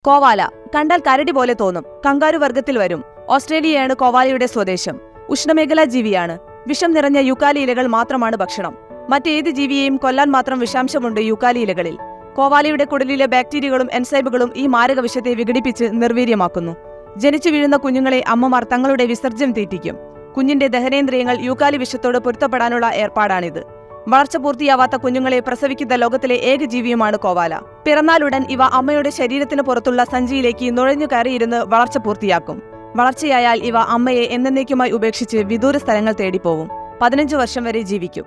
കോവാല കണ്ടാൽ കരടി പോലെ തോന്നും കങ്കാരു വർഗത്തിൽ വരും ഓസ്ട്രേലിയയാണ് കോവാലയുടെ സ്വദേശം ഉഷ്ണമേഖലാ ജീവിയാണ് വിഷം നിറഞ്ഞ യുക്കാലി ഇലകൾ മാത്രമാണ് ഭക്ഷണം മറ്റേത് ജീവിയെയും കൊല്ലാൻ മാത്രം വിഷാംശമുണ്ട് യുക്കാലി ഇലകളിൽ കോവാലയുടെ കുടലിലെ ബാക്ടീരിയകളും എൻസൈമുകളും ഈ മാരക വിഷത്തെ വിഘടിപ്പിച്ച് നിർവീര്യമാക്കുന്നു ജനിച്ചു വീഴുന്ന കുഞ്ഞുങ്ങളെ അമ്മമാർ തങ്ങളുടെ വിസർജ്യം തീറ്റിക്കും കുഞ്ഞിന്റെ ദഹനേന്ദ്രിയങ്ങൾ യൂക്കാലി വിഷത്തോട് പൊരുത്തപ്പെടാനുള്ള ഏർപ്പാടാണിത് വളർച്ച പൂർത്തിയാവാത്ത കുഞ്ഞുങ്ങളെ പ്രസവിക്കുന്ന ലോകത്തിലെ ഏക ജീവിയുമാണ് കോവാല പിറന്നാലുടൻ ഇവ അമ്മയുടെ ശരീരത്തിന് പുറത്തുള്ള സഞ്ചിയിലേക്ക് നുഴഞ്ഞു കയറിയിരുന്ന് വളർച്ച പൂർത്തിയാക്കും വളർച്ചയായാൽ ഇവ അമ്മയെ എന്നേക്കുമായി ഉപേക്ഷിച്ച് വിദൂര സ്ഥലങ്ങൾ തേടിപ്പോവും പതിനഞ്ച് വർഷം വരെ ജീവിക്കും